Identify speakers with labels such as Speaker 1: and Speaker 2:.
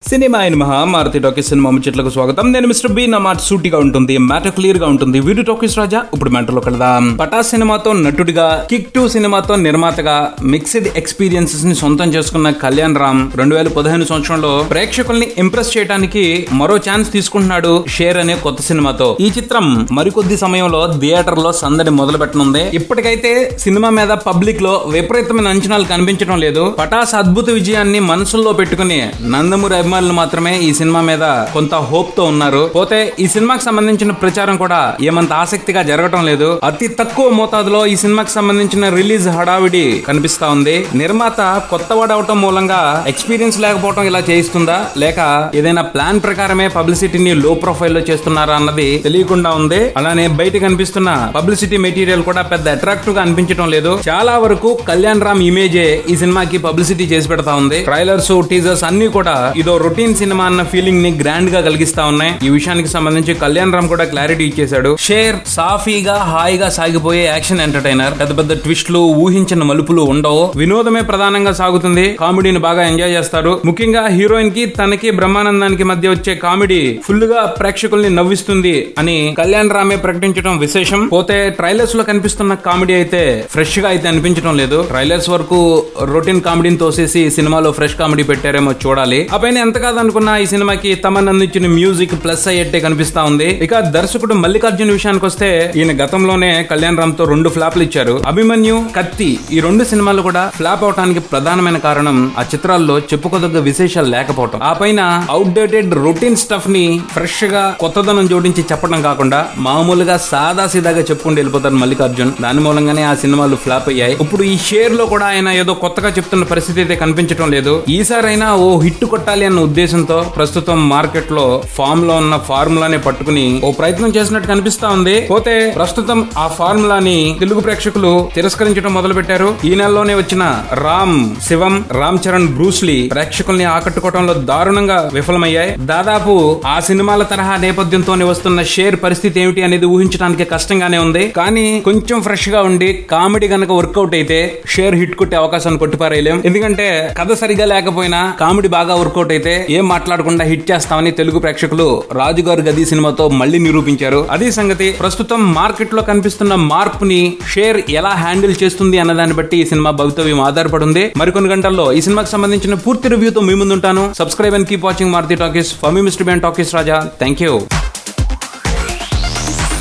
Speaker 1: cinema అయిన మహా Maruti talkies cinema ముచ్చట్లకు స్వాగతం నేను మిస్టర్ బి నా మాట సూటిగా ఉంటుంది మ్యాటర్ క్లియర్ గా ఉంటుంది వీడియో టాకీస్ రాజా ఇప్పుడు మ్యాటర్లో కలదాం పటాస్ సినిమాతో నటుడిగా కిక్ టూ సినిమాతో నిర్మాతగా మిక్స్డ్ ఎక్స్పీరియన్సెస్ ని సొంతం చేసుకున్న కళ్యాణ్ రామ్ రెండు వేల పదిహేను సంవత్సరంలో ప్రేక్షకుల్ని ఇంప్రెస్ చేయడానికి మరో ఛాన్స్ తీసుకుంటున్నాడు షేర్ అనే కొత్త సినిమాతో ఈ చిత్రం మరికొద్ది సమయంలో థియేటర్ లో సందడి మొదలు పెట్టనుంది ఇప్పటికైతే సినిమా మీద పబ్లిక్ లో విపరీతమైన అంచనాలు కనిపించడం లేదు పటాస్ అద్భుత విజయాన్ని మనసుల్లో పెట్టుకుని నందమూరి అభిమానులు మాత్రమే ఈ సినిమా మీద కొంత హోప్ తో ఉన్నారు పోతే ఈ సినిమాకి సంబంధించిన ప్రచారం కూడా ఏమంత ఆసక్తిగా జరగటం లేదు అతి తక్కువ మోతాదులో ఈ సినిమాకి సంబంధించిన రిలీజ్ హడావిడి కనిపిస్తా ఉంది నిర్మాత కొత్త వాడవటం మూలంగా ఎక్స్పీరియన్స్ లేకపోవడం ఇలా చేయిస్తుందా లేక ఏదైనా ప్లాన్ ప్రకారమే పబ్లిసిటీని లో ప్రొఫైల్ లో చేస్తున్నారా అన్నది తెలియకుండా ఉంది అలానే బయట కనిపిస్తున్న పబ్లిసిటీ మెటీరియల్ కూడా పెద్ద అట్రాక్టివ్ గా అనిపించడం లేదు చాలా వరకు కళ్యాణ్ రామ్ ఇమేజే ఈ సినిమాకి పబ్లిసిటీ చేసి పెడతా ఉంది ట్రైలర్స్ టీజర్స్ అన్ని కూడా ఇదో రొటీన్ సినిమా అన్న ఫీలింగ్ ని గ్రాండ్ గా కలిగిస్తా ఉన్నాయి ఈ విషయానికి సంబంధించి కళ్యాణ్ రామ్ కూడా క్లారిటీ ఇచ్చేశాడు షేర్ సాఫీగా హాయిగా సాగిపోయే యాక్షన్ ఎంటర్టైనర్ పెద్ద పెద్ద ట్విస్ట్లు ఊహించిన మలుపులు ఉండవు వినోదమే ప్రధానంగా సాగుతుంది కామెడీని బాగా ఎంజాయ్ చేస్తారు ముఖ్యంగా హీరోయిన్ కి తనకి బ్రహ్మానందానికి మధ్య వచ్చే కామెడీ ఫుల్ గా ప్రేక్షకుల్ని నవ్విస్తుంది అని కళ్యాణ్ రామే ప్రకటించడం విశేషం పోతే ట్రైలర్స్ లో కనిపిస్తున్న కామెడీ అయితే ఫ్రెష్ గా అయితే అనిపించడం లేదు ట్రైలర్స్ వరకు రొటీన్ కామెడీని తోసేసి సినిమాలో ఫ్రెష్ కామెడీ పెట్టారేమో చూడాలి ఆ పైన ఎంత కాదనుకున్నా ఈ సినిమాకి తమన్ అందించిన మ్యూజిక్ ప్లస్ అయ్యేట్టే కనిపిస్తా ఉంది ఇక దర్శకుడు మల్లికార్జున్ విషయానికి వస్తే ఈయన గతంలోనే కళ్యాణ్ రామ్ తో రెండు ఫ్లాప్లు ఇచ్చారు అభిమన్యు కత్తి ఈ రెండు సినిమాలు కూడా ఫ్లాప్ అవడానికి ప్రధానమైన కారణం ఆ చిత్రాల్లో చెప్పుకోదగ్గ విశేషాలు లేకపోవటం ఆ పైన అవుట్డేటెడ్ రొటీన్ స్టఫ్ ని ఫ్రెష్ గా కొత్తదనం జోడించి చెప్పడం కాకుండా మామూలుగా సాదా సీదాగా చెప్పుకుంటూ వెళ్ళిపోతారు మల్లికార్జున్ దాని మూలంగానే ఆ సినిమాలు ఫ్లాప్ అయ్యాయి ఇప్పుడు ఈ షేర్ లో కూడా ఆయన ఏదో కొత్తగా చెప్తున్న పరిస్థితి అయితే కనిపించడం లేదు ఈసారైనా ఓ హిట్ కొట్టాలి అన్న ఉద్దేశంతో ప్రస్తుతం మార్కెట్ లో ఫామ్ లో ఉన్న ఫార్ములానే పట్టుకుని ఓ ప్రయత్నం చేసినట్టు కనిపిస్తా ఉంది పోతే ప్రస్తుతం ఆ ఫార్ములాని తెలుగు ప్రేక్షకులు తిరస్కరించడం మొదలు పెట్టారు ఈ నెలలోనే వచ్చిన రామ్ శివం రామ్ చరణ్ బ్రూస్లీ ప్రేక్షకుల్ని ఆకట్టుకోవడంలో దారుణంగా విఫలమయ్యాయి దాదాపు ఆ సినిమాల తరహా నేపథ్యంతోనే వస్తున్న షేర్ పరిస్థితి ఏమిటి అనేది ఊహించడానికి కష్టంగానే ఉంది కానీ కొంచెం ఫ్రెష్ గా ఉండి కామెడీ గనక వర్కౌట్ అయితే షేర్ హిట్ కొట్టే అవకాశాన్ని కొట్టిపారేయలేం ఎందుకంటే కథ సరిగా లేకపోయినా కామెడీ బాగా వర్కౌట్ అయితే ఏం మాట్లాడకుండా హిట్ చేస్తామని తెలుగు ప్రేక్షకులు రాజుగారు గది సినిమాతో మళ్ళీ నిరూపించారు అదే సంగతి ప్రస్తుతం మార్కెట్ లో కనిపిస్తున్న మార్పుని షేర్ ఎలా హ్యాండిల్ చేస్తుంది అన్న దాన్ని బట్టి ఈ సినిమా భవితవ్యం ఆధారపడింది మరికొన్ని గంటల్లో ఈ సినిమాకి సంబంధించిన పూర్తి రివ్యూతో మీ ముందుంటాను subscribe and keep watching Maruthi talkies for me mister ban talkies Raja thank you